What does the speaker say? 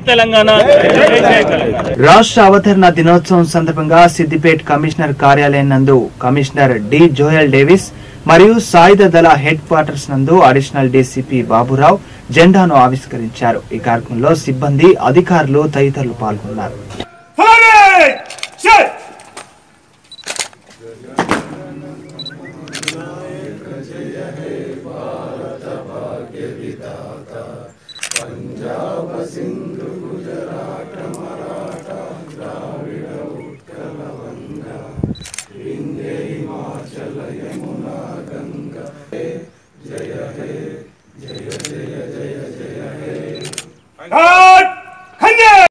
తెలంగాణ జై జై తెలంగాణ రాష్ట్ర అవతరణ దినోత్సవం సందర్భంగా సిద్దిపేట్ కమిషనర్ కార్యాలయం నందు కమిషనర్ డి జోయల్ డేవిస్ మరియు సాయుధ దళ హెడ్ క్వార్టర్స్ నందు అడిషనల్ డీసీపీ బాబురావు జెండాను ఆవిష్కరించారు ఈ కార్యక్రమంలో సిబ్బంది అధికారులు తదితరులు పాల్గొన్నారు Fire! Set!